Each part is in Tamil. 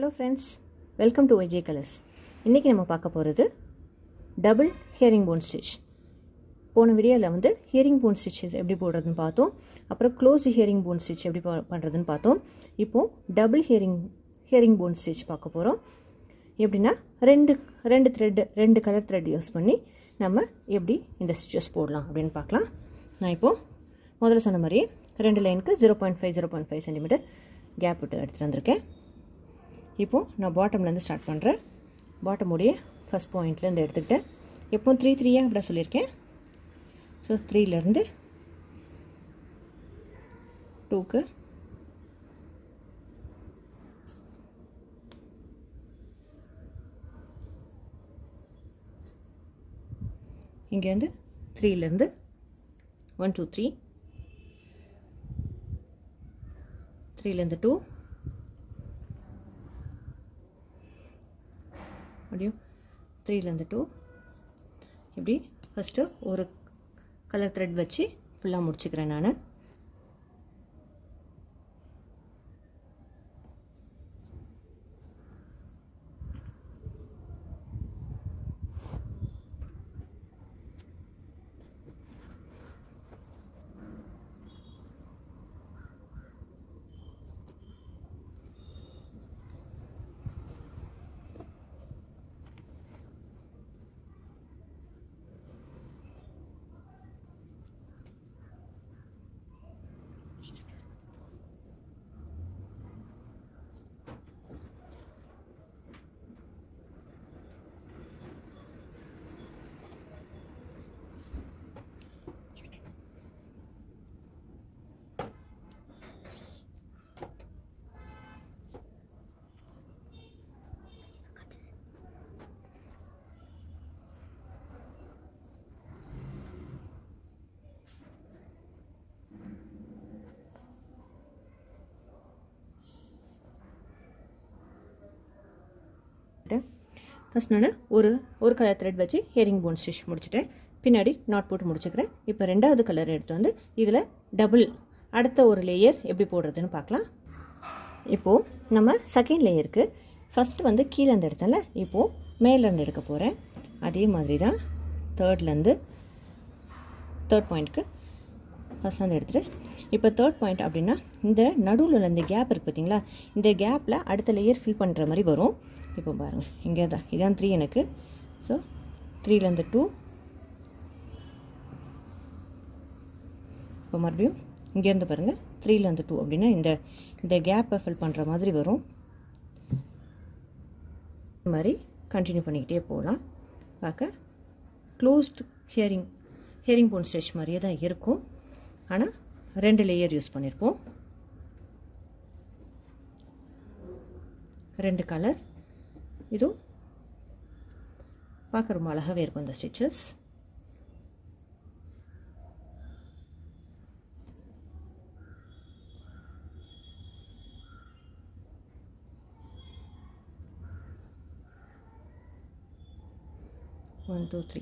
hello friends welcome to Y J colours இன்றைக்கி நம்ம பார்க்க போகிறது டபுள் ஹியரிங் போன் ஸ்டிச் போன வீடியோவில் வந்து ஹியரிங் போன் ஸ்டிச்சஸ் எப்படி போடுறதுன்னு பார்த்தோம் அப்புறம் க்ளோஸ் ஹியரிங் போன் ஸ்டிச் எப்படி ப- பண்ணுறதுன்னு பார்த்தோம் இப்போது double herring hearing phone stitch பார்க்க போகிறோம் எப்படின்னா ரெண்டு ரெண்டு த்ரெட் ரெண்டு கலர் த்ரெட் யூஸ் பண்ணி நம்ம எப்படி இந்த ஸ்டிச்சஸ் போடலாம் அப்படின்னு பார்க்கலாம் நான் இப்போது முதல்ல சொன்ன மாதிரி ரெண்டு லைனுக்கு zero point five zero point five centimetre gap விட்டு எடுத்துகிட்டு வந்திருக்கேன் இப்போது நான் பாட்டம்லேருந்து ஸ்டார்ட் பண்ணுறேன் பாட்டமுடைய ஃபஸ்ட் பாயிண்ட்லேருந்து எடுத்துக்கிட்டேன் எப்போ த்ரீ த்ரீயாக அப்படி சொல்லியிருக்கேன் ஸோ த்ரீலேருந்து டூக்கு இங்கேருந்து த்ரீலேருந்து ஒன் டூ த்ரீ த்ரீலேருந்து டூ மறுபடியும் த்ரீலேருந்து டூ இப்படி ஃபஸ்ட்டு ஒரு கலர் த்ரெட் வச்சு ஃபுல்லாக முடிச்சுக்கிறேன் நான் ஃபஸ்ட் நான் ஒரு ஒரு கலர் த்ரெட் வச்சு ஹியரிங் போன் ஸ்டிச் முடிச்சிட்டேன் பின்னாடி நாட் போட்டு முடிச்சுக்கிறேன் இப்போ ரெண்டாவது கலர் எடுத்து வந்து இதில் டபுள் அடுத்த ஒரு லேயர் எப்படி போடுறதுன்னு பார்க்கலாம் இப்போது நம்ம செகண்ட் லேயருக்கு ஃபஸ்ட் வந்து கீழேருந்து எடுத்தேன்ல இப்போது மேலேருந்து எடுக்க போகிறேன் அதே மாதிரி தான் தேர்ட்லேருந்து தேர்ட் பாயிண்ட்க்கு ஃபஸ்ட் வந்து எடுத்துகிட்டு இப்போ தேர்ட் பாயிண்ட் அப்படின்னா இந்த நடுவில் இந்த கேப் இருக்குது பார்த்தீங்களா இந்த கேப்பில் அடுத்த லேயர் ஃபில் பண்ணுற மாதிரி வரும் இப்போ பாருங்கள் இங்கே தான் இதான் த்ரீ எனக்கு ஸோ த்ரீலேருந்து டூ இப்போ மறுபடியும் இங்கேருந்து பாருங்கள் த்ரீலேருந்து டூ அப்படின்னா இந்த இந்த கேப்பை ஃபில் பண்ணுற மாதிரி வரும் இந்த மாதிரி கண்டினியூ பண்ணிக்கிட்டே போகலாம் பார்க்க closed herring hearing phone stitch மாதிரியே தான் இருக்கும் ஆனால் ரெண்டு லேயர் யூஸ் பண்ணியிருப்போம் ரெண்டு கலர் இதுவும் பார்க்க ரொம்ப அழகாகவே இருக்கும் இந்த ஸ்டிச்சஸ் ஒன் டூ த்ரீ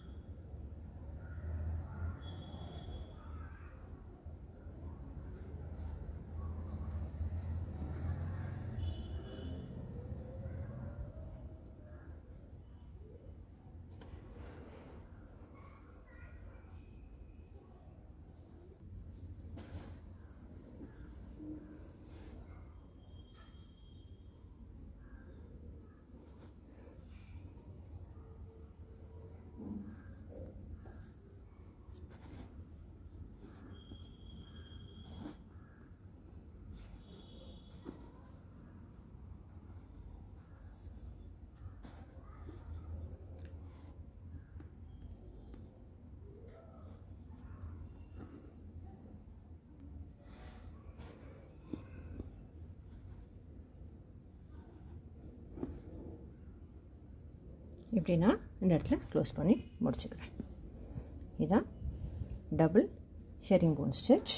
இப்படின்னா இந்த இடத்துல க்ளோஸ் பண்ணி முடிச்சுக்கிறேன் இதுதான் double herringbone stitch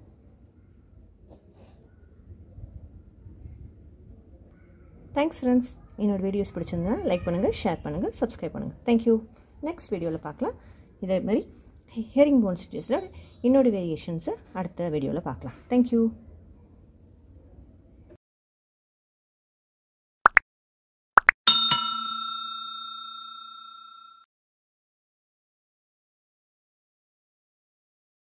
thanks friends என்னோட வீடியோஸ் பிடிச்சிருந்தா லைக் பண்ணுங்கள் ஷேர் பண்ணுங்கள் சப்ஸ்கிரைப் பண்ணுங்கள் தேங்க்யூ நெக்ஸ்ட் வீடியோவில் பார்க்கலாம் இதே மாதிரி ஹியரிங் போன் ஸ்டிச்சஸில் இன்னொரு வேரியேஷன்ஸை அடுத்த வீடியோவில் பார்க்கலாம் தேங்க்யூ